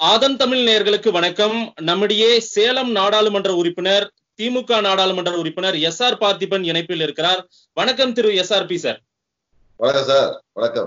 ஆதன் தமிழ் நேயர்களுக்கு வணக்கம் நம்முடைய சேலம் நாடாளுமன்ற உறுப்பினர் திமுக நாடாளுமன்ற உறுப்பினர் எஸ் ஆர் பார்த்திபன் இணைப்பில் இருக்கிறார் வணக்கம் திரு எஸ் ஆர் பி சார் வணக்கம் சார் வணக்கம்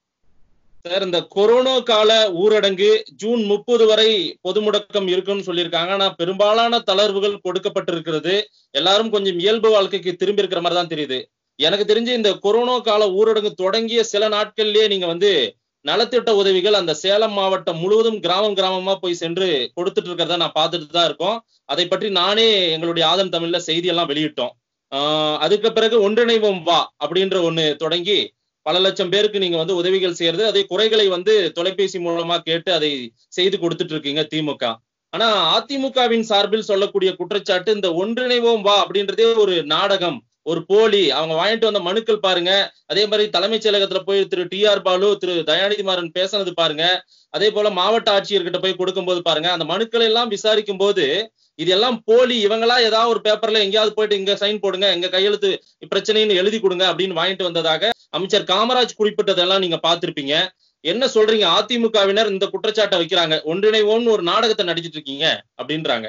சார் இந்த கொரோனா கால ஊரடங்கு ஜூன் முப்பது வரை பொது முடக்கம் இருக்குன்னு சொல்லியிருக்காங்க ஆனா பெரும்பாலான தளர்வுகள் கொடுக்கப்பட்டிருக்கிறது எல்லாரும் கொஞ்சம் இயல்பு வாழ்க்கைக்கு திரும்பி இருக்கிற மாதிரி தான் தெரியுது எனக்கு தெரிஞ்சு இந்த கொரோனா கால ஊரடங்கு தொடங்கிய சில நாட்கள்லயே நீங்க வந்து நலத்திட்ட உதவிகள் அந்த சேலம் மாவட்டம் முழுவதும் கிராமம் கிராமமா போய் சென்று கொடுத்துட்டு இருக்கிறத நான் பார்த்துட்டு தான் இருக்கோம் அதை பற்றி நானே எங்களுடைய ஆதன் தமிழ்ல செய்தி எல்லாம் வெளியிட்டோம் ஆஹ் அதுக்கு பிறகு ஒன்றிணைவோம் வா அப்படின்ற ஒண்ணு தொடங்கி பல லட்சம் பேருக்கு நீங்க வந்து உதவிகள் செய்யறது அதே குறைகளை வந்து தொலைபேசி மூலமா கேட்டு அதை செய்து கொடுத்துட்டு இருக்கீங்க திமுக ஆனா அதிமுகவின் சார்பில் சொல்லக்கூடிய குற்றச்சாட்டு இந்த ஒன்றிணைவோம் வா அப்படின்றதே ஒரு நாடகம் ஒரு போலி அவங்க வாங்கிட்டு வந்த மனுக்கள் பாருங்க அதே மாதிரி தலைமைச் செயலகத்துல போய் திரு டி ஆர் பாலு திரு தயாநிதி மாறன் பேசினது பாருங்க அதே போல மாவட்ட ஆட்சியர்கிட்ட போய் கொடுக்கும்போது பாருங்க அந்த மனுக்களை எல்லாம் விசாரிக்கும் போது இது எல்லாம் போலி இவங்களா ஏதாவது ஒரு பேப்பர்ல எங்கேயாவது போயிட்டு இங்க சைன் போடுங்க எங்க கையெழுத்து பிரச்சனைன்னு எழுதி கொடுங்க அப்படின்னு வாங்கிட்டு வந்ததாக அமைச்சர் காமராஜ் குறிப்பிட்டதெல்லாம் நீங்க பார்த்திருப்பீங்க என்ன சொல்றீங்க அதிமுகவினர் இந்த குற்றச்சாட்டை வைக்கிறாங்க ஒன்றிணைவோம்னு ஒரு நாடகத்தை நடிச்சிட்டு இருக்கீங்க அப்படின்றாங்க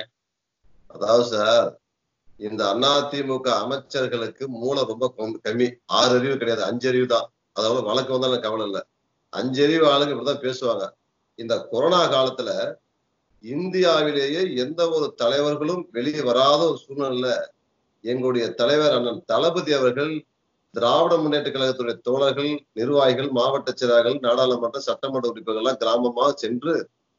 அதாவது சார் இந்த அதிமுக அமைச்சர்களுக்கு மூளை ரொம்ப கொம்- கம்மி ஆறு அறிவு கிடையாது அஞ்சு அறிவு தான் அதாவது வழக்கு வந்தாலும் கவலை இல்லை அஞ்சு அறிவு ஆளுங்க இப்படிதான் பேசுவாங்க இந்த கொரோனா காலத்துல இந்தியாவிலேயே எந்த ஒரு தலைவர்களும் வெளியே வராத ஒரு சூழ்நிலையில எங்களுடைய தலைவர் அண்ணன் தளபதி அவர்கள் திராவிட முன்னேற்ற கழகத்துடைய தோழர்கள் நிர்வாகிகள் மாவட்ட செயலாளர்கள் நாடாளுமன்ற சட்டமன்ற உறுப்பினர்கள் எல்லாம் கிராமமாக சென்று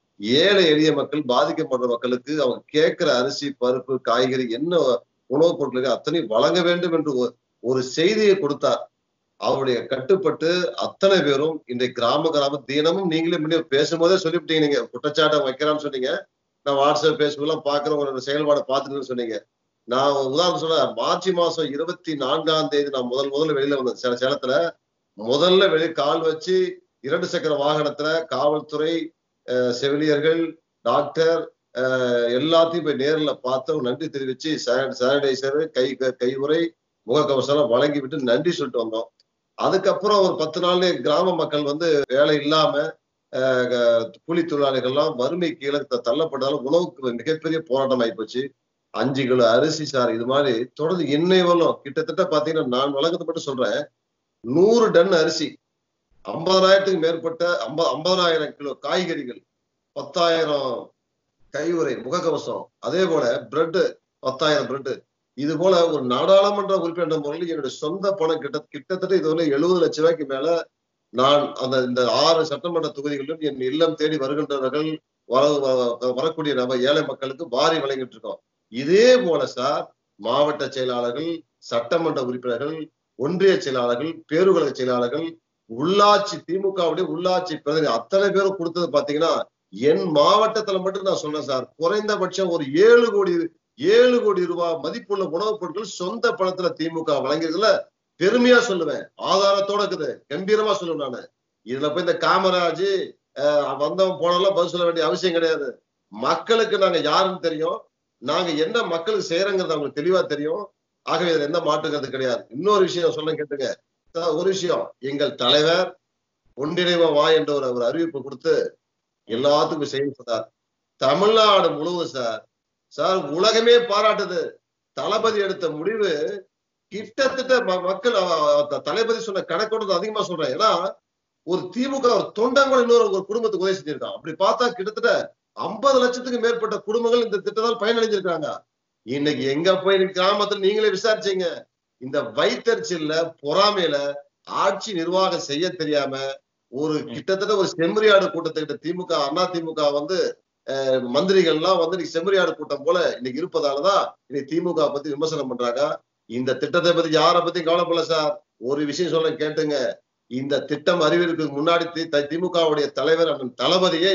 ஏழை எளிய மக்கள் பாதிக்கப்படுற மக்களுக்கு அவங்க கேட்கிற அரிசி பருப்பு காய்கறி என்ன உணவுப் பொருட்களுக்கு அத்தனை வழங்க வேண்டும் என்று ஒரு- ஒரு செய்தியை கொடுத்தார் அவருடைய கட்டுப்பட்டு அத்தனை பேரும் இன்றைக்கு கிராம கிராம தினமும் நீங்களே முன்னே பேசும்போதே சொல்லிவிட்டீங்க நீங்க குற்றச்சாட்டை வைக்கிறான்னு சொன்னீங்க நான் வாட்ஸ்அப் பேஸ்புக் எல்லாம் பாக்குறேன் உங்களோட செயல்பாடை பார்த்துட்டு சொன்னீங்க நான் உதாரணம் சொல்ல மார்ச் மாசம் இருபத்தி நான்காம் தேதி நான் முதல் முதல்ல வெளியில வந்தேன் சேல- சேலத்துல முதல்ல வெளியே கால் வச்சு இரண்டு சக்கர வாகனத்துல காவல்துறை அஹ், செவிலியர்கள் டாக்டர் அஹ், எல்லாத்தையும் போய் நேர்ல பார்த்து அவங்க நன்றி தெரிவிச்சு சானிடைசர் கை கை உறை முகக்கவசம் எல்லாம் வழங்கி விட்டு நன்றி சொல்லிட்டு வந்தோம் அதுக்கப்புறம் ஒரு பத்து நாள்ல கிராம மக்கள் வந்து வேலை இல்லாம அஹ், க- கூலி தொழிலாளிகள்லாம் வறுமை கீழே த- தள்ளப்பட்டதால உணவுக்கு மிகப்பெரிய போராட்டம் ஆயிப்போச்சு அஞ்சு கிலோ அரிசி சார் இது மாதிரி தொடர்ந்து இன்னை வரலும் கிட்டத்தட்ட பாத்தீங்கன்னா நான் வழக்கத்தை மட்டும் சொல்றேன் நூறு டன் அரிசி ஐம்பதாயிரத்துக்கு மேற்பட்ட ஐம்பது ஐம்பதாயிரம் கிலோ காய்கறிகள் பத்தாயிரம் கையுறை முகக்கவசம் அதே போல பிரெட் பத்தாயிரம் பிரெட் இது போல ஒரு நாடாளுமன்ற உறுப்பினர் முறையில் என்னுடைய சொந்த பணம் கிட்ட கிட்டத்தட்ட இதுவரை எழுபது லட்சம் ரூபாய்க்கு மேல நான் அந்த இந்த ஆறு சட்டமன்ற தொகுதிகளிலும் என் இல்லம் தேடி வருகின்றவர்கள் வர வ- வரக்கூடிய நம்ம ஏழை மக்களுக்கு வாரி வழங்கிட்டு இருக்கோம் இதே போல சார் மாவட்ட செயலாளர்கள் சட்டமன்ற உறுப்பினர்கள் ஒன்றிய செயலாளர்கள் பேருகழக செயலாளர்கள் உள்ளாட்சி திமுகவுடைய உள்ளாட்சி பிரதிநிதி அத்தனை பேரும் கொடுத்தது பாத்தீங்கன்னா என் மாவட்டத்துல மட்டும் நான் சொன்னேன் சார் குறைந்தபட்சம் ஒரு ஏழு கோடி ஏழு கோடி ரூபாய் மதிப்புள்ள உணவுப் பொருட்கள் சொந்த பணத்துல திமுக வழங்கியதுல பெருமையா சொல்லுவேன் ஆதாரத்தோட இருக்குது கம்பீரமா சொல்லுவேன் நானு இதுல போய் இந்த காமராஜ் அஹ், வந்தவன் போனவெல்லாம் பதில் சொல்ல வேண்டிய அவசியம் கிடையாது மக்களுக்கு நாங்க யாருன்னு தெரியும் நாங்க என்ன மக்களுக்கு செய்யறோங்கிறது அவங்களுக்கு தெளிவா தெரியும் ஆகவே இதுல எந்த மாற்றுக்கிறது கிடையாது இன்னொரு விஷயம் சொல்ல கேட்டுங்க சார், ஒரு விஷயம் எங்கள் தலைவர் ஒன்றிணைவ வா என்ற ஒரு ஒரு அறிவிப்பு கொடுத்து எல்லாத்துக்கும் செய்ய சொன்னார் தமிழ்நாடு முழுவதும் சார் சார் உலகமே பாராட்டுது தளபதி எடுத்த முடிவு கிட்டத்தட்ட ம- மக்கள் அவ- அவ- தளபதி சொன்ன கணக்கோட அதிகமா சொல்றேன் ஏன்னா ஒரு திமுக ஒரு தொண்டங்கள் இன்னொரு ஒரு குடும்பத்துக்கு உதவி செஞ்சிருக்கான் அப்படி பார்த்தா கிட்டத்தட்ட ஐம்பது லட்சத்துக்கு மேற்பட்ட குடும்பங்கள் இந்த திட்டத்தால் பயனடைஞ்சிருக்காங்க இன்னைக்கு எங்க போய் இன்னைக்கு கிராமத்துல நீங்களே விசாரிச்சீங்க இந்த வைத்தறிச்சல்ல பொறாமையில ஆட்சி நிர்வாகம் செய்ய தெரியாம ஒரு கிட்டத்தட்ட ஒரு செம்மறியாடு கூட்டத்துக்கிட்ட திமுக அண்ணா திமுக வந்து அஹ், மந்திரிகள்லாம் வந்து இன்னைக்கு செம்மறியாடு கூட்டம் போல இன்னைக்கு இருப்பதாலதான் இன்னைக்கு திமுக பத்தி விமர்சனம் பண்றாங்க இந்த திட்டத்தை பத்தி யாரை பத்தி கவலைப்படல சார் ஒரு விஷயம் சொல்ல கேட்டுங்க இந்த திட்டம் அறிவிற்கு முன்னாடி தி- தி- திமுகவுடைய தலைவர் அண்ணன் தளபதியை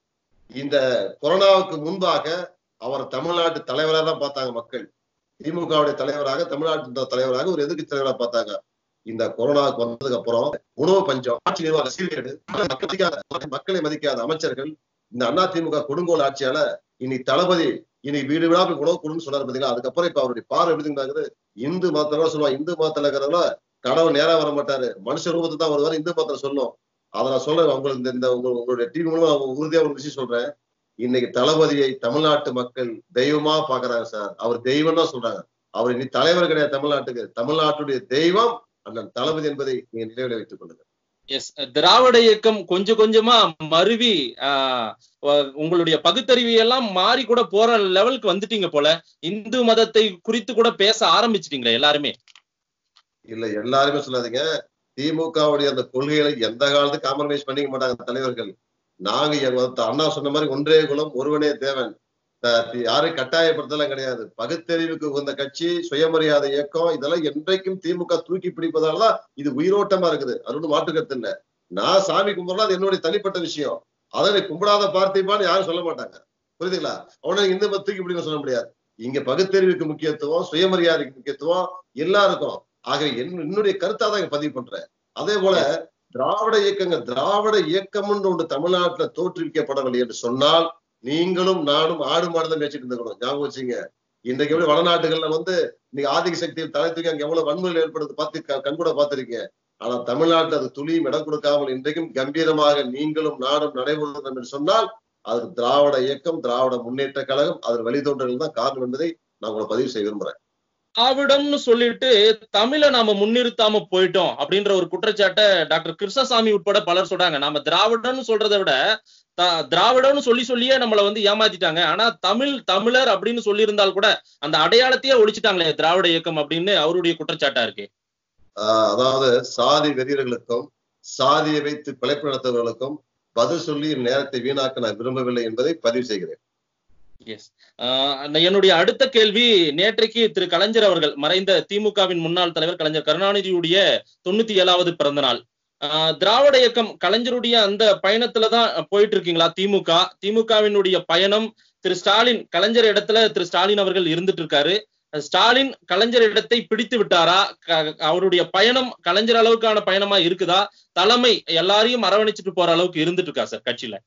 இந்த கொரோனாவுக்கு முன்பாக அவர் தமிழ்நாட்டு தலைவராக தான் பார்த்தாங்க மக்கள் திமுகவுடைய தலைவராக தமிழ்நாட்டு தலைவராக ஒரு எதிர்க்கட்சி தலைவராக பார்த்தாங்க இந்த கொரோனாவுக்கு வந்ததுக்கு அப்புறம் உணவு பஞ்சம் ஆட்சி நிர்வாக சீர்கேடு மக்களை மதிக்காத மக்களை மதிக்காத அமைச்சர்கள் இந்த அண்ணா திமுக கொடுங்கோல் ஆட்சியால இனி தளபதி இனி வீடு வீடா போய் உணவு கொடுன்னு சொன்னாரு பாத்தீங்களா அதுக்கப்புறம் இப்ப அவருடைய பார்வை எப்படி இருந்தாங்க இந்து மதத்துல சொல்லுவாங்க இந்து மதத்துல இருக்கிறவங்க கடவுள் நேரா வர மாட்டாரு மனுஷ ரூபத்தை தான் வருவாரு இந்து மதத்துல சொல்லும் அதை நான் சொல்றேன் உங்களுக்கு இந்த- இந்த உங்க- உங்களுடைய டிவி மூலமா நான் உறுதியா ஒரு விஷயம் சொல்றேன் இன்னைக்கு தளபதியை தமிழ்நாட்டு மக்கள் தெய்வமா பாக்குறாங்க சார் அவர் தெய்வம் தான் சொல்றாங்க அவர் இனி தலைவர் கிடையாது தமிழ்நாட்டுக்கு தமிழ்நாட்டுடைய தெய்வம் அண்ணன் தளபதி என்பதை நீங்க நினைவில் வைத்துக் கொள்ளுங்க எஸ் திராவிட இயக்கம் கொஞ்சம் கொஞ்சமா மருவி ஆஹ் வ- உங்களுடைய பகுத்தறிவு எல்லாம் மாறி கூட போற லெவலுக்கு வந்துட்டீங்க போல இந்து மதத்தை குறித்து கூட பேச ஆரம்பிச்சிட்டீங்களே எல்லாருமே இல்ல எல்லாருமே சொல்லாதீங்க திமுகவுடைய அந்த கொள்கைகளை எந்த காலத்துக்கும் காம்ப்ரமைஸ் பண்ணிக்க மாட்டாங்க தலைவர்கள் நாங்க எங்க அண்ணா சொன்ன மாதிரி ஒன்றே குலம் ஒருவனே தேவன் த- தி- யாரையும் கட்டாயப்படுத்தலாம் கிடையாது பகுத்தறிவுக்கு உகந்த கட்சி சுயமரியாதை இயக்கம் இதெல்லாம் என்றைக்கும் திமுக தூக்கி பிடிப்பதால தான் இது உயிரோட்டமா இருக்குது அது ஒன்றும் மாற்று கருத்து இல்ல நான் சாமி கும்பிடுறேன் அது என்னுடைய தனிப்பட்ட விஷயம் அதை நீ கும்பிடாத பார்த்திப்பான்னு யாரும் சொல்ல மாட்டாங்க புரியுதுங்களா அவனை இந்த மதம் தூக்கி பிடிக்க சொல்ல முடியாது இங்க பகுத்தறிவுக்கு முக்கியத்துவம் சுயமரியாதைக்கு முக்கியத்துவம் எல்லாருக்கும் ஆகவே என் என்னுடைய கருத்தா தான் இங்க பதிவு பண்றேன் அதே போல திராவிட இயக்கங்கள் திராவிட இயக்கம்னு ஒன்று தமிழ்நாட்டுல தோற்றுவிக்கப்படவில்லை என்று சொன்னால் நீங்களும் நானும் ஆடு மாடு தான் பேசிட்டு இருந்துக்கணும் ஞாபகம் வச்சுங்க இன்றைக்கு எப்படி வடநாட்டுகள்ல வந்து இன்னைக்கு ஆதிக்க சக்தியில் தலை தூக்கி அங்க எவ்வளவு வன்முறை ஏற்படுது பார்த்து க- கண்கூட பார்த்திருக்கீங்க ஆனா தமிழ்நாட்டுல அது துளியும் இடம் கொடுக்காமல் இன்றைக்கும் கம்பீரமாக நீங்களும் நாடும் நடைபெறும் என்று சொன்னால் அதுக்கு திராவிட இயக்கம் திராவிட முன்னேற்ற கழகம் அதன் வழித்தோன்றல்கள் தான் காரணம் என்பதை நான் உங்களை பதிவு செய்ய விரும்புறேன் திராவிடம்னு சொல்லிட்டு தமிழை நாம முன்னிறுத்தாம போயிட்டோம் அப்படின்ற ஒரு குற்றச்சாட்டை டாக்டர் கிருஷ்ணசாமி உட்பட பலர் சொல்றாங்க நாம திராவிடம்னு சொல்றதை விட த- திராவிடம்னு சொல்லி சொல்லியே நம்மள வந்து ஏமாத்திட்டாங்க ஆனா தமிழ் தமிழர் அப்படின்னு சொல்லியிருந்தால் கூட அந்த அடையாளத்தையே ஒழிச்சிட்டாங்களே திராவிட இயக்கம் அப்படின்னு அவருடைய குற்றச்சாட்டா இருக்கு ஆஹ் அதாவது சாதி வெறியர்களுக்கும் சாதியை வைத்து பிழைப்பு நடத்துபவர்களுக்கும் பதில் சொல்லி நேரத்தை வீணாக்க நான் விரும்பவில்லை என்பதை பதிவு செய்கிறேன் எஸ் என்னுடைய அடுத்த கேள்வி நேற்றைக்கு திரு கலைஞர் அவர்கள் மறைந்த திமுகவின் முன்னாள் தலைவர் கலைஞர் கருணாநிதியுடைய தொண்ணூத்தி ஏழாவது பிறந்த நாள் ஆஹ் திராவிட இயக்கம் கலைஞருடைய அந்த பயணத்துல தான் போயிட்டு இருக்கீங்களா திமுக திமுகவினுடைய பயணம் திரு ஸ்டாலின் கலைஞர் இடத்துல திரு ஸ்டாலின் அவர்கள் இருந்துட்டு இருக்காரு ஸ்டாலின் கலைஞர் இடத்தை பிடித்து விட்டாரா க- அவருடைய பயணம் கலைஞர் அளவுக்கான பயணமா இருக்குதா தலைமை எல்லாரையும் அரவணைச்சிட்டு போற அளவுக்கு இருந்துட்டு இருக்கா சார் கட்சியில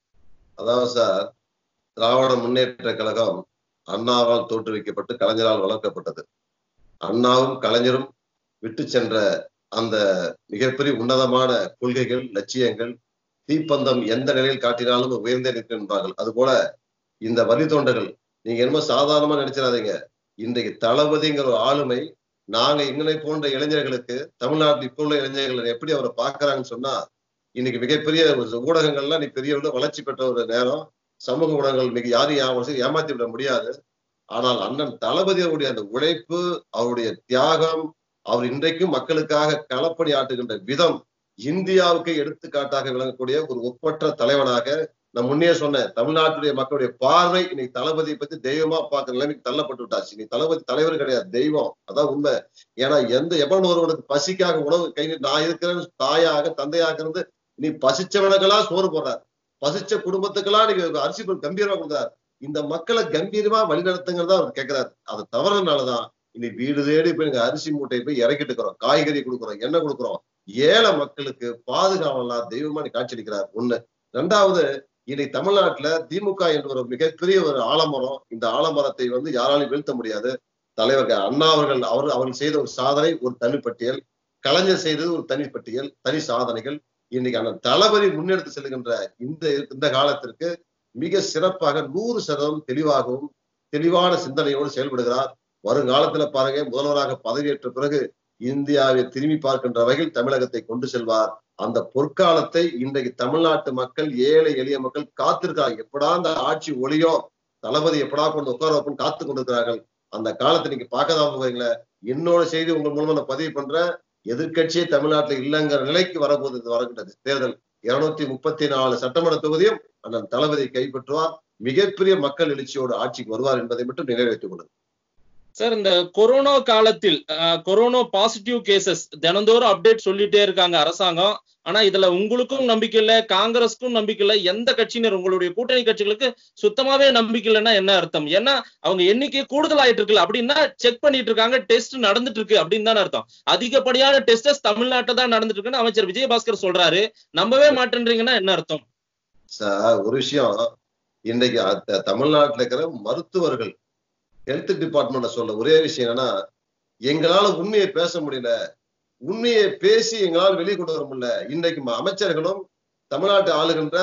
அதாவது சார் திராவிட முன்னேற்ற கழகம் அண்ணாவால் தோற்றுவிக்கப்பட்டு கலைஞரால் வளர்க்கப்பட்டது அண்ணாவும் கலைஞரும் விட்டு சென்ற அந்த மிகப்பெரிய உன்னதமான கொள்கைகள் லட்சியங்கள் தீப்பந்தம் எந்த நிலையில் காட்டினாலும் உயர்ந்தே நிற்கும் என்பார்கள் அதுபோல இந்த வரி தொண்டர்கள் நீங்க என்னமோ சாதாரணமா நினைச்சிடாதீங்க இன்றைக்கு தளபதிங்கிற ஒரு ஆளுமை நாங்க எங்களை போன்ற இளைஞர்களுக்கு தமிழ்நாட்டில் இப்போ உள்ள இளைஞர்கள் எப்படி அவரை பார்க்கறாங்கன்னு சொன்னா இன்னைக்கு மிகப்பெரிய ஒரு ஊடகங்கள்லாம் நீ பெரிய அளவுல வளர்ச்சி பெற்ற ஒரு நேரம் சமூக ஊடகங்கள் மிக யாரையும் ஏமாற்றி ஏமாத்தி விட முடியாது ஆனால் அண்ணன் தளபதி அவருடைய அந்த உழைப்பு அவருடைய தியாகம் அவர் இன்றைக்கும் மக்களுக்காக களப்பணி ஆட்டுகின்ற விதம் இந்தியாவுக்கு எடுத்துக்காட்டாக விளங்கக்கூடிய ஒரு ஒப்பற்ற தலைவனாக நான் முன்னே சொன்னேன் தமிழ்நாட்டுடைய மக்களுடைய பார்வை இன்னைக்கு தளபதியை பத்தி தெய்வமா பார்க்கிற நிலைமைக்கு தள்ளப்பட்டு விட்டாச்சு நீ தளபதி தலைவர் கிடையாது தெய்வம் அதான் உண்மை ஏன்னா எந்த எவன் ஒருவனுக்கு பசிக்காக உணவு கை நீட்டி, நான் இருக்கிறேன்னு தாயாக தந்தையாக இருந்து நீ பசிச்சவனுக்கெல்லாம் சோறு போடுறார் பசிச்ச குடும்பத்துக்கெல்லாம் நீங்க அரிசி பொருள் கம்பீரமா கொடுக்குறாரு இந்த மக்களை கம்பீரமா வழிநடத்துங்கிறதா அவர் கேட்கிறாரு அது தவறுனாலதான் இன்னைக்கு வீடு தேடி போய் நீங்க அரிசி மூட்டையை போய் இறக்கிட்டு இருக்கிறோம் காய்கறி கொடுக்குறோம் எண்ணெய் கொடுக்குறோம் ஏழை மக்களுக்கு பாதுகாவலாம் தெய்வமா நீ காட்சியளிக்கிறார் ஒண்ணு ரெண்டாவது இன்னைக்கு தமிழ்நாட்டுல திமுக என்ற ஒரு மிகப்பெரிய ஒரு ஆலமரம் இந்த ஆலமரத்தை வந்து யாராலையும் வீழ்த்த முடியாது தலைவர் அண்ணா அவர்கள் அவர் அவர்கள் செய்த ஒரு சாதனை ஒரு தனிப்பட்டியல் கலைஞர் செய்தது ஒரு தனிப்பட்டியல் தனி சாதனைகள் இன்னைக்கு அந்த தளபதி முன்னெடுத்து செல்கின்ற இந்த இந்த காலத்திற்கு மிக சிறப்பாக நூறு சதவீதம் தெளிவாகவும் தெளிவான சிந்தனையோடு செயல்படுகிறார் வருங்காலத்துல பாருங்க முதல்வராக பதவியேற்ற பிறகு இந்தியாவை திரும்பி பார்க்கின்ற வகையில் தமிழகத்தை கொண்டு செல்வார் அந்த பொற்காலத்தை இன்றைக்கு தமிழ்நாட்டு மக்கள் ஏழை எளிய மக்கள் காத்திருக்காங்க எப்படா அந்த ஆட்சி ஒளியோ தளபதி எப்படா கொண்டு உட்கார வைப்போம் காத்து கொண்டிருக்கிறார்கள் அந்த காலத்தை நீங்க பார்க்கதான் போவீங்களே என்னோட செய்தி உங்க மூலமா நான் பதிவு பண்றேன் எதிர்க்கட்சியே தமிழ்நாட்டுல இல்லைங்கிற நிலைக்கு வரப்போகுது இது வருகின்றது தேர்தல் இருநூத்தி முப்பத்தி நாலு சட்டமன்ற தொகுதியும் அண்ணன் தளபதி கைப்பற்றுவார் மிகப்பெரிய மக்கள் எழுச்சியோடு ஆட்சிக்கு வருவார் என்பதை மட்டும் நிறைவேற்றிக் கொள்ளுங்கள் சார் இந்த கொரோனா காலத்தில் அஹ், கொரோனா பாசிட்டிவ் கேசஸ் தினந்தோறும் அப்டேட் சொல்லிட்டே இருக்காங்க அரசாங்கம் ஆனா இதுல உங்களுக்கும் நம்பிக்கை இல்ல காங்கிரஸ்க்கும் நம்பிக்கை இல்ல எந்த கட்சியினர் உங்களுடைய கூட்டணி கட்சிகளுக்கு சுத்தமாவே நம்பிக்கை இல்லைன்னா என்ன அர்த்தம் ஏன்னா அவங்க எண்ணிக்கை கூடுதல் ஆயிட்டு இருக்குல்ல அப்படின்னா செக் பண்ணிட்டு இருக்காங்க டெஸ்ட் நடந்துட்டு இருக்கு அப்படின்னு தானே அர்த்தம் அதிகப்படியான டெஸ்டஸ் தமிழ்நாட்டில் தான் நடந்துட்டு இருக்குன்னு அமைச்சர் விஜயபாஸ்கர் சொல்றாரு நம்பவே மாட்டேன்றீங்கன்னா என்ன அர்த்தம் சார் ஒரு விஷயம் இன்னைக்கு அ- தமிழ்நாட்டுல இருக்கிற மருத்துவர்கள் ஹெல்த் டிபார்ட்மெண்ட்ல சொல்ல ஒரே விஷயம் என்னன்னா எங்களால உண்மையை பேச முடியல உண்மையை பேசி எங்களால் வெளியே கொண்டு வர முடியல இன்னைக்கு ம- அமைச்சர்களும் தமிழ்நாட்டை ஆளுகின்ற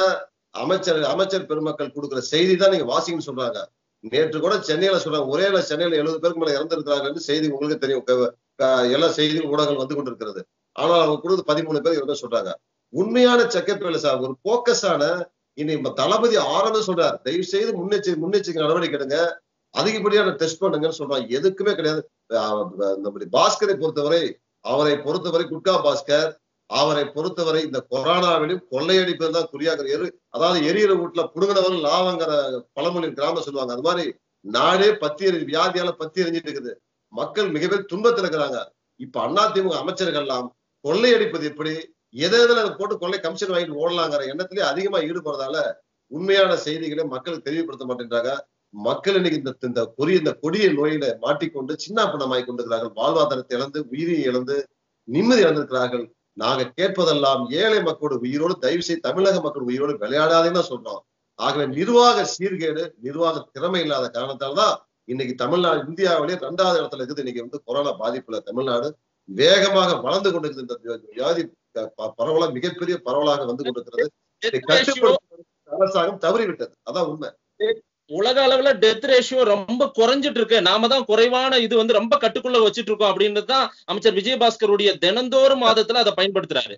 அமைச்சர் அமைச்சர் பெருமக்கள் கொடுக்குற செய்தி தான் நீங்க வாசிங்கன்னு சொல்றாங்க நேற்று கூட சென்னையில சொல்றாங்க ஒரே நாள் சென்னையில எழுபது பேருக்கு மேல இறந்திருக்கிறாங்கன்னு செய்தி உங்களுக்கு தெரியும் க- க- எல்லா செய்தி ஊடகங்கள் வந்து கொண்டிருக்கிறது ஆனால் அவங்க கொடுத்து பதிமூணு பேர் இவங்க சொல்றாங்க உண்மையான செக்கப் இல்லை சார் ஒரு போக்கஸான இனி இப்ப தளபதி ஆரம்பம் சொல்றாரு தயவு செய்து முன்னெச்சரிக்கை முன்னெச்சரிக்கை நடவடிக்கை எடுங்க அதிகப்படியான டெஸ்ட் பண்ணுங்கன்னு சொல்றாங்க எதுக்குமே கிடையாது அஹ் நம்முடைய பாஸ்கரை பொறுத்தவரை அவரை பொறுத்தவரை குட்கா பாஸ்கர் அவரை பொறுத்தவரை இந்த கொரோனாவிலும் கொள்ளையடிப்பது தான் குறியாக எரு அதாவது எரியிற வீட்டுல புடுங்கினவர்கள் லாபங்கிற பழமொழி கிராமம் சொல்லுவாங்க அது மாதிரி நாடே பத்தி எரி வியாதியால பத்தி எரிஞ்சிட்டு இருக்குது மக்கள் மிகப்பெரிய துன்பத்தில் இருக்கிறாங்க இப்ப அதிமுக அமைச்சர்கள் எல்லாம் கொள்ளையடிப்பது எப்படி எதை எதுல அதை போட்டு கொள்ளை கமிஷன் வாங்கிட்டு ஓடலாங்கிற எண்ணத்திலே அதிகமா ஈடுபடுறதால உண்மையான செய்திகளை மக்களுக்கு தெரியப்படுத்த மாட்டேன்றாங்க மக்கள் இன்னைக்கு இந்த இந்த கொடிய இந்த கொடிய நோயில மாட்டிக்கொண்டு சின்ன பணமாய் கொண்டிருக்கிறார்கள் வாழ்வாதாரத்தை இழந்து உயிரை இழந்து நிம்மதி இழந்திருக்கிறார்கள் நாங்க கேட்பதெல்லாம் ஏழை மக்களோட உயிரோடு தயவு செய்து தமிழக மக்கள் உயிரோடு விளையாடாதேன்னு சொல்றோம் ஆகவே நிர்வாக சீர்கேடு நிர்வாக திறமை இல்லாத காரணத்தால்தான் இன்னைக்கு தமிழ்நாடு இந்தியாவிலே இரண்டாவது இடத்துல இருக்குது இன்னைக்கு வந்து கொரோனா பாதிப்புல தமிழ்நாடு வேகமாக வளர்ந்து கொண்டிருக்கிறது இந்த வியாதி ப- பரவலா மிகப்பெரிய பரவலாக வந்து கொண்டிருக்கிறது இதை கட்டுப்படுத்த அரசாங்கம் தவறிவிட்டது அதான் உண்மை உலக அளவுல டெத் ரேஷியோ ரொம்ப குறைஞ்சிட்டு இருக்கு நாம தான் குறைவான இது வந்து ரொம்ப கட்டுக்குள்ள வச்சிட்டு இருக்கோம் அப்படின்றது தான் அமைச்சர் விஜயபாஸ்கருடைய தினந்தோறும் மாதத்துல அதை பயன்படுத்துறாரு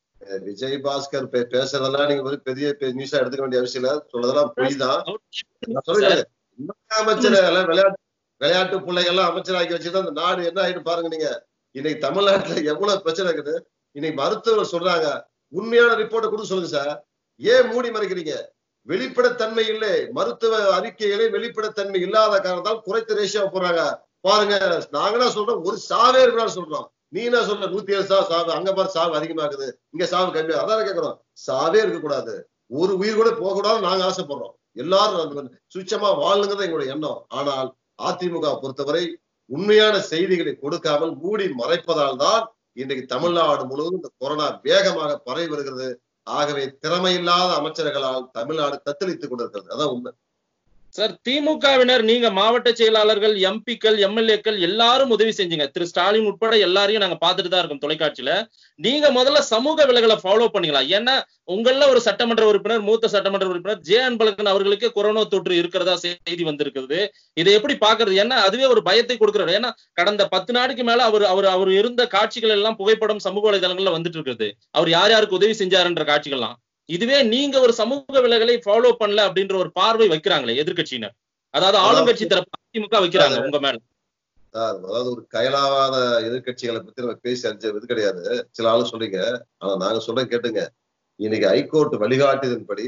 விஜய் பாஸ்கர் பே- பேசுறதெல்லாம் நீங்க வந்து பெரிய நியூஸா எடுத்துக்க வேண்டிய அவசியம் இல்ல சொல்றதெல்லாம் பொய் தான் நான் சொல்றேன் இன்னொரு அமைச்சர் எல்லாம் விளையாட்டு விளையாட்டு பிள்ளைகள் எல்லாம் அமைச்சராக்கி வச்சுதான் இந்த நாடு என்ன ஆயிட்டு பாருங்க நீங்க இன்னைக்கு தமிழ்நாட்டுல எவ்வளவு பிரச்சனை இருக்குது இன்னைக்கு மருத்துவர் சொல்றாங்க உண்மையான ரிப்போர்ட்டை கொடுக்க சொல்லுங்க சார் ஏன் மூடி மறைக்கிறீங்க வெளிப்படைத்தன்மை இல்லை மருத்துவ அறிக்கைகளே வெளிப்படைத்தன்மை இல்லாத காரணத்தால் குறைத்த ரேஷியோ போறாங்க பாருங்க நாங்க என்ன சொல்றோம் ஒரு சாவே இருக்கணும்னு சொல்றோம் நீ என்ன சொல்ற நூத்தி ஏழு சாவு சாவு அங்க பாரு சாவு அதிகமாகுது இங்க சாவு கம்மியா அதான் கேட்கிறோம் சாவே இருக்கக்கூடாது ஒரு உயிர் கூட போக கூடாது நாங்க ஆசைப்படுறோம் எல்லாரும் அந்த சுச்சமா வாழணுங்கிறது எங்களுடைய எண்ணம் ஆனால் அதிமுக பொறுத்தவரை உண்மையான செய்திகளை கொடுக்காமல் மூடி மறைப்பதால் தான் இன்றைக்கு தமிழ்நாடு முழுவதும் இந்த கொரோனா வேகமாக பரவி வருகிறது ஆகவே திறமையில்லாத அமைச்சர்களால் தமிழ்நாடு தத்தளித்துக் கொண்டிருக்கிறது அதான் உண்மை சார் திமுகவினர் நீங்க மாவட்ட செயலாளர்கள் எம்பிக்கள் எம்எல்ஏக்கள் எல்லாரும் உதவி செஞ்சீங்க திரு ஸ்டாலின் உட்பட எல்லாரையும் நாங்க பார்த்துட்டு தான் இருக்கோம் தொலைக்காட்சியில நீங்க முதல்ல சமூக விலகலை ஃபாலோ பண்ணிக்கலாம் ஏன்னா உங்கள ஒரு சட்டமன்ற உறுப்பினர் மூத்த சட்டமன்ற உறுப்பினர் ஜே அன்பழகன் அவர்களுக்கு கொரோனா தொற்று இருக்கிறதா செய்தி வந்திருக்கிறது இதை எப்படி பாக்குறது ஏன்னா அதுவே ஒரு பயத்தை கொடுக்கிறாரு ஏன்னா கடந்த பத்து நாளைக்கு மேல அவர் அவர் அவர் இருந்த காட்சிகள் எல்லாம் புகைப்படம் சமூக வலைதளங்கள்ல வந்துட்டு இருக்குது அவர் யார் யாருக்கு உதவி செஞ்சாருன்ற காட்சிகள்லாம் இதுவே நீங்க ஒரு சமூக விலகலை ஃபாலோ பண்ணல அப்படின்ற ஒரு பார்வை வைக்கிறாங்களே எதிர்க்கட்சியினர் அதாவது ஆளுங்கட்சி தரப்பு அதிமுக வைக்கிறாங்க உங்க மேல சார் அதாவது ஒரு கயலாவாத எதிர்கட்சிகளை பத்தி நம்ம பேசி அறிஞ்ச இது கிடையாது சில ஆளு சொல்றீங்க ஆனா நாங்க சொல்றேன் கேட்டுங்க இன்னைக்கு ஹைகோர்ட் வழிகாட்டியதன்படி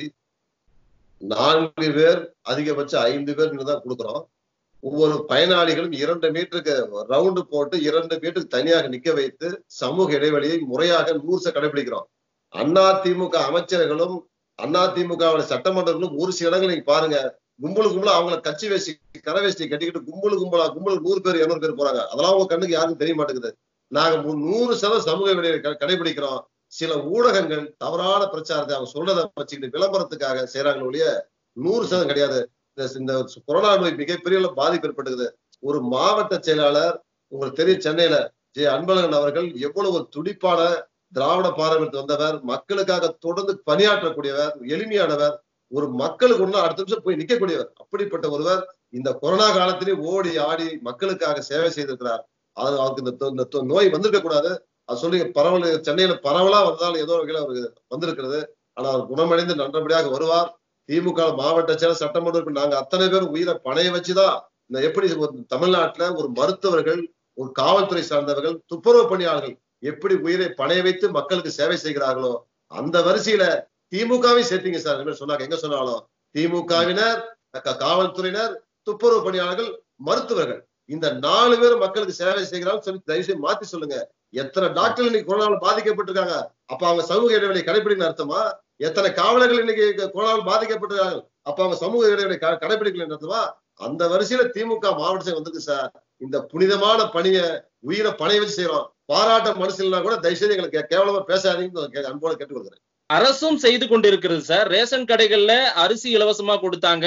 நான்கு பேர் அதிகபட்சம் ஐந்து பேர் தான் கொடுக்குறோம் ஒவ்வொரு பயனாளிகளும் இரண்டு மீட்டருக்கு ரவுண்டு போட்டு இரண்டு மீட்டருக்கு தனியாக நிக்க வைத்து சமூக இடைவெளியை முறையாக நூறு கடைபிடிக்கிறோம் அண்ணா திமுக அமைச்சர்களும் அண்ணா திமுக சட்டமன்றங்களும் ஒரு சில இடங்கள் நீங்க பாருங்க கும்பலு கும்பலா அவங்கள கட்சி வேஷ்டி கரை வேஷ்டி கட்டிக்கிட்டு கும்பலு கும்பலா கும்பலு நூறு பேர் இருநூறு பேர் போறாங்க அதெல்லாம் உங்க கண்ணுக்கு யாருக்கும் தெரிய மாட்டேங்குது நாங்க மு- நூறு சதவீதம் சமூக இடைவெளியை க- கடைபிடிக்கிறோம் சில ஊடகங்கள் தவறான பிரச்சாரத்தை அவங்க சொல்றதை வச்சுக்கிட்டு விளம்பரத்துக்காக செய்யறாங்களே ஒழிய நூறு சதவீதம் கிடையாது இந்த இந்த கொரோனா நோய் மிகப்பெரிய அளவு பாதிப்பு ஏற்பட்டுக்குது ஒரு மாவட்ட செயலாளர் உங்களுக்கு தெரியும் சென்னையில ஜே அன்பழகன் அவர்கள் எவ்வளவு ஒரு துடிப்பான திராவிட பாரம்பரியத்தில் வந்தவர் மக்களுக்காக தொடர்ந்து பணியாற்றக்கூடியவர் எளிமையானவர் ஒரு மக்களுக்கு ஒண்ணு அடுத்த நிமிஷம் போய் நிக்கக்கூடியவர் அப்படிப்பட்ட ஒருவர் இந்த கொரோனா காலத்திலே ஓடி ஆடி மக்களுக்காக சேவை செய்திருக்கிறார் அது அவருக்கு இந்த தொ- இந்த தொ- நோய் வந்திருக்க கூடாது அது சொல்லி பரவல் சென்னையில பரவலா வந்தாலும் ஏதோ வகையில அவருக்கு வந்திருக்கிறது ஆனா அவர் குணமடைந்து நல்லபடியாக வருவார் திமுக மாவட்ட செயலர் சட்டமன்ற உறுப்பினர் நாங்க அத்தனை பேர் உயிரை பணைய வச்சுதான் இந்த எப்படி ஒரு தமிழ்நாட்டுல ஒரு மருத்துவர்கள் ஒரு காவல்துறை சார்ந்தவர்கள் துப்புரவு பணியாளர்கள் எப்படி உயிரை பணைய வைத்து மக்களுக்கு சேவை செய்கிறார்களோ அந்த வரிசையில திமுகவையும் சேர்த்தீங்க சார் இந்த மாதிரி சொன்னாங்க எங்க சொன்னாலும் திமுகவினர் க- காவல்துறையினர் துப்புரவு பணியாளர்கள் மருத்துவர்கள் இந்த நாலு பேர் மக்களுக்கு சேவை செய்கிறார்கள் சொல்லி தயவு செய்து மாத்தி சொல்லுங்க எத்தனை டாக்டர் இன்னைக்கு கொரோனாவில் பாதிக்கப்பட்டிருக்காங்க அப்ப அவங்க சமூக இடைவெளி கடைபிடிக்கணும் அர்த்தமா எத்தனை காவலர்கள் இன்னைக்கு கொரோனாவில் பாதிக்கப்பட்டிருக்காங்க அப்ப அவங்க சமூக இடைவெளி க- கடைபிடிக்கலன்னு அர்த்தமா அந்த வரிசையில திமுக மாவட்ட செயலர் வந்திருக்கு சார் இந்த புனிதமான பணியை உயிரை பணைய வச்சு செய்யறோம் பாராட்ட மனுஷன்னா கூட தயவுசெய்து எங்களுக்கு கே- கேவலமா பேசாதீங்கன்னு கே- அன்போட கேட்டுக் கொடுக்குறேன் அரசும் செய்து கொண்டிருக்கிறது சார் ரேஷன் கடைகள்ல அரிசி இலவசமா கொடுத்தாங்க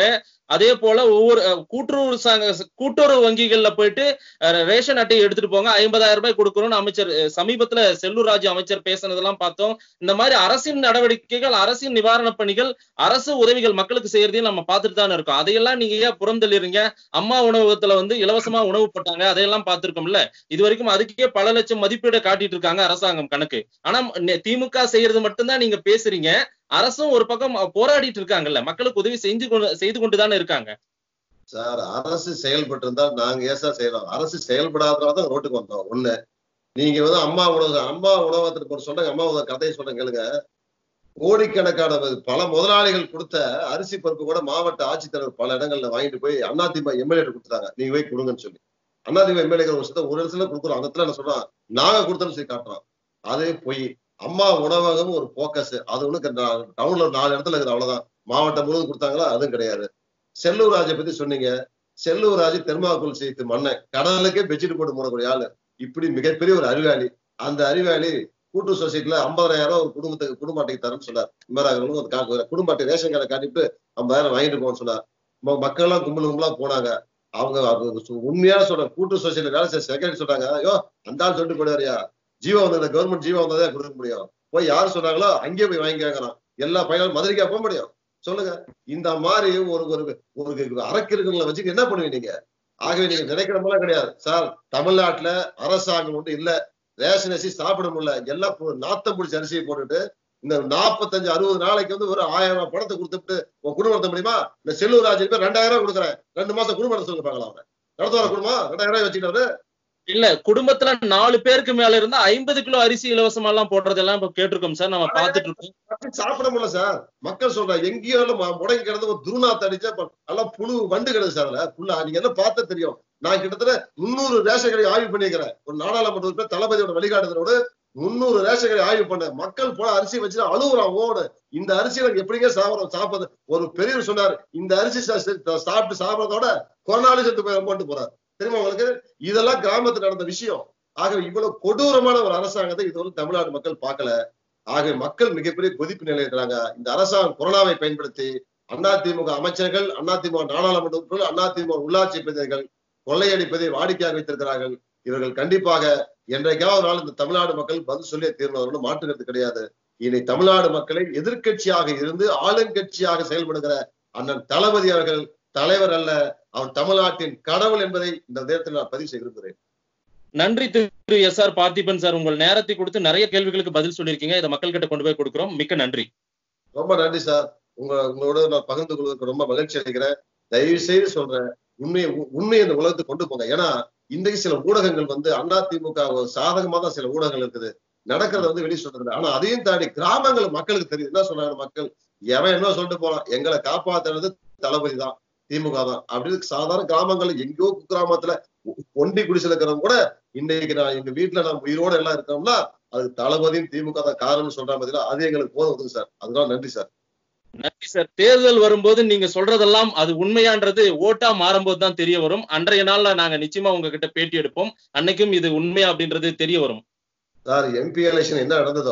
அதே போல ஒவ்வொரு அஹ், கூட்டுறவு சங்க கூட்டுறவு வங்கிகள்ல போயிட்டு அஹ், ரேஷன் அட்டையை எடுத்துட்டு போங்க ஐம்பதாயிரம் ரூபாய் கொடுக்கணும்னு அமைச்சர் அஹ், சமீபத்துல செல்லூர் ராஜு அமைச்சர் பேசினதெல்லாம் பார்த்தோம் இந்த மாதிரி அரசின் நடவடிக்கைகள் அரசின் நிவாரணப் பணிகள் அரசு உதவிகள் மக்களுக்கு செய்யறதையும் நம்ம பார்த்துட்டு தானே இருக்கோம் அதையெல்லாம் நீங்க ஏன் புறந்தள்ளிறீங்க அம்மா உணவகத்துல வந்து இலவசமா உணவு போட்டாங்க அதையெல்லாம் பார்த்திருக்கோம்ல இது வரைக்கும் அதுக்கே பல லட்சம் மதிப்பீடு காட்டிட்டு இருக்காங்க அரசாங்கம் கணக்கு ஆனா நெ- திமுக செய்யறது மட்டும்தான் நீங்க பேசுறீங்க அரசும் ஒரு பக்கம் போராடிட்டு இருக்காங்கல்ல மக்களுக்கு உதவி செஞ்சு கொண்டு செய்து கொண்டு தானே இருக்காங்க சார் அரசு செயல்பட்டு இருந்தா நாங்க ஏன் சார் செய்யறோம் அரசு செயல்படாதனால தான் ரோட்டுக்கு வந்தோம் ஒண்ணு நீங்க வந்து அம்மா உணவு அம்மா உணவகத்துக்கு ஒரு சொல்றாங்க அம்மா உணவு கதையை சொல்றேன் கேளுங்க கோடிக்கணக்கான பல முதலாளிகள் கொடுத்த அரிசி பருப்பு கூட மாவட்ட ஆட்சித்தலைவர் பல இடங்கள்ல வாங்கிட்டு போய் அதிமுக எம்எல்ஏ கொடுத்தாங்க நீங்க போய் கொடுங்கன்னு சொல்லி அதிமுக எம்எல்ஏ ஒரு விஷயத்த ஒரு இடத்துல கொடுக்குறோம் அந்த இடத்துல என்ன சொல்றோம் நாங்க கொடுத்தோம்னு சொல்லி காட்டுறோம் அதே போய் அம்மா உணவகம் ஒரு போக்கஸ் அது ஒண்ணு டவுன்ல ஒரு நாலு இடத்துல இருக்குது அவ்வளவுதான் மாவட்டம் முழுவதும் கொடுத்தாங்களா அதுவும் கிடையாது செல்லூர் ராஜை பத்தி சொன்னீங்க செல்லூர் ராஜ் தெர்மாக்குள் செய்து மண்ணை கடலுக்கே பெட்ஷீட் போட்டு போடக்கூடிய ஆளு இப்படி மிகப்பெரிய ஒரு அறிவாளி அந்த அறிவாளி கூட்டு சொசைட்டில ஐம்பதாயிரம் ரூபாய் ஒரு குடும்பத்துக்கு குடும்ப அட்டைக்கு தரேன்னு சொன்னார் இம்மராங்களும் ஒரு காக்கு குடும்ப அட்டை ரேஷன் கார்டை காட்டிட்டு ஐம்பதாயிரம் வாங்கிட்டு போன்னு சொன்னார் ம- மக்கள் எல்லாம் கும்பல் கும்பலா போனாங்க அவங்க அது சு- உண்மையா சொல்றேன் கூட்டு சொசைட்டில வேலை செய்ய செக்ரட்டரி சொல்றாங்க ஐயோ அந்த ஆள் சொல்லிட்டு போயிடுவாரியா ஜீவா வந்தது கவர்மெண்ட் ஜீவா வந்ததே கொடுக்க முடியும் போய் யார் சொன்னாங்களோ அங்கேயே போய் வாங்கி கேட்கலாம் எல்லா பையனும் மதுரைக்கா போக முடியும் சொல்லுங்க இந்த மாதிரி ஒரு ஒரு ஒரு அரக்கிருக்கங்களை வச்சுட்டு என்ன பண்ணுவீங்க நீங்க ஆகவே நீங்க நினைக்கிற மாதிரிலாம் கிடையாது சார் தமிழ்நாட்டுல அரசாங்கம் ஒன்று இல்ல ரேஷன் அரிசி சாப்பிட முடியல எல்லாம் பு- நாத்தம் பிடிச்ச அரிசியை போட்டுட்டு இந்த நாற்பத்தஞ்சு அறுபது நாளைக்கு வந்து ஒரு ஆயிரம் ரூபாய் பணத்தை கொடுத்துட்டு உன் குடும்பம் நடத்த முடியுமா இந்த செல்லூர் ராஜன் பேர் ரெண்டாயிரம் ரூபாய் கொடுக்குறேன் ரெண்டு மாசம் குடும்பம் நடத்த சொல்லுங்க பார்க்கலாம் அவன் நடத்துவார குடும்பம் ரெண்டாயிரம் ரூபாய் வச்சுக்கிட்டாரு இல்ல குடும்பத்துல நாலு பேருக்கு மேல இருந்தா ஐம்பது கிலோ அரிசி இலவசமா எல்லாம் போடுறதெல்லாம் இப்ப கேட்டிருக்கோம் சார் நம்ம பார்த்துட்டு இருக்கோம் அப்படி சாப்பிட முடியல சார் மக்கள் சொல்றாங்க எங்கேயோ எல்லாம் மு- முடங்கி கிடந்து ஒரு துருநாத்து அடிச்சா இப்ப எல்லாம் புழு வண்டு கிடக்கு சார் அதுல புல்லா நீங்க என்ன பார்த்தா தெரியும் நான் கிட்டத்தட்ட முந்நூறு ரேஷன் கடை ஆய்வு பண்ணிக்கிறேன் ஒரு நாடாளுமன்ற உறுப்பினர் தளபதியோட வழிகாட்டுதலோடு முந்நூறு ரேஷன் கடை ஆய்வு பண்ண மக்கள் போல அரிசி வச்சு அழுகுறான் ஓடு இந்த அரிசி எனக்கு எப்படிங்க சாப்பிட சாப்பிடுறது ஒரு பெரியவர் சொன்னார் இந்த அரிசி சா- சா- சாப்பிட்டு சாப்பிடறதோட கொரோனாலும் செத்து போய் போட்டு போறாரு தெரியுமா உங்களுக்கு இதெல்லாம் கிராமத்துல நடந்த விஷயம் ஆகவே இவ்வளவு கொடூரமான ஒரு அரசாங்கத்தை இதுவரை தமிழ்நாடு மக்கள் பார்க்கல ஆகவே மக்கள் மிகப்பெரிய கொதிப்பு நிலையில் இருக்கிறாங்க இந்த அரசாங்கம் கொரோனாவை பயன்படுத்தி அதிமுக அமைச்சர்கள் அதிமுக நாடாளுமன்ற உறுப்பினர்கள் அதிமுக உள்ளாட்சி பிரதிநிதிகள் கொள்ளையடிப்பதை வாடிக்கையாக வைத்திருக்கிறார்கள் இவர்கள் கண்டிப்பாக என்றைக்காவது ஒரு நாள் இந்த தமிழ்நாடு மக்கள் பதில் சொல்லியே தீர்மானம் மாற்றுகிறது கிடையாது இனி தமிழ்நாடு மக்களை எதிர்க்கட்சியாக இருந்து ஆளுங்கட்சியாக செயல்படுகிற அண்ணன் தளபதி அவர்கள் தலைவர் அல்ல அவர் தமிழ்நாட்டின் கடவுள் என்பதை இந்த நேரத்தில் நான் பதிவு செய்ய விரும்புகிறேன் நன்றி திரு எஸ் ஆர் பார்த்திபன் சார் உங்கள் நேரத்தை கொடுத்து நிறைய கேள்விகளுக்கு பதில் சொல்லியிருக்கீங்க இதை மக்கள் கிட்ட கொண்டு போய் கொடுக்கிறோம் மிக்க நன்றி ரொம்ப நன்றி சார் உங்க உங்களோட நான் பகிர்ந்து கொள்வதற்கு ரொம்ப மகிழ்ச்சி அடைகிறேன் தயவு செய்து சொல்றேன் உண்மையை உ- உண்மையை இந்த உலகத்துக்கு கொண்டு போங்க ஏன்னா இன்றைக்கு சில ஊடகங்கள் வந்து அதிமுக ஒரு சாதகமா தான் சில ஊடகங்கள் இருக்குது நடக்கிறத வந்து வெளியே சொல்றது இல்ல. ஆனா அதையும் தாண்டி கிராமங்கள் மக்களுக்கு தெரியுது என்ன சொல்றாங்க மக்கள் எவன் என்ன சொல்லிட்டு போறான் எங்களை காப்பாத்துறது தளபதி தான் திமுக தான் அப்படின்னு சாதாரண கிராமங்கள் எங்கேயோ கிராமத்துல ஒ- ஒண்டி குடிசையில இருக்கிறவங்க கூட இன்னைக்கு நான் எங்க வீட்டுல நான் உயிரோட எல்லாம் இருக்கோம்னா அதுக்கு தளபதியும் திமுக தான் காரணம்னு சொல்ற மாதிரி அது எங்களுக்கு போதும் சார் அதுதான் நன்றி சார் நன்றி சார் தேர்தல் வரும்போது நீங்க சொல்றதெல்லாம் அது உண்மையான்றது ஓட்டா மாறும்போது தான் தெரிய வரும் அன்றைய நாள்ல நாங்க நிச்சயமா உங்ககிட்ட பேட்டி எடுப்போம் அன்னைக்கும் இது உண்மையா அப்படின்றது தெரிய வரும் சார் எம்பி எலெக்ஷன் என்ன நடந்ததோ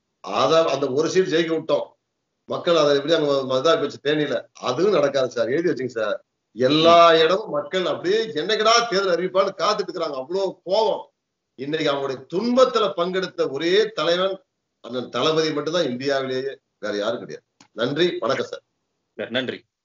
அத அந்த ஒரு சீட் ஜெயிக்க விட்டோம் மக்கள் அதை எப்படி அங்க மதா வச்சு தேனியில அதுவும் நடக்காது சார் எழுதி வச்சுங்க சார் எல்லா இடமும் மக்கள் அப்படியே என்னைக்கடா தேர்தல் அறிவிப்பான்னு காத்துட்டு இருக்கிறாங்க அவ்வளவு கோவம் இன்னைக்கு அவங்களுடைய துன்பத்துல பங்கெடுத்த ஒரே தலைவன் அண்ணன் தளபதி மட்டும்தான் இந்தியாவிலேயே வேற யாரும் கிடையாது நன்றி வணக்கம் சார் நன்றி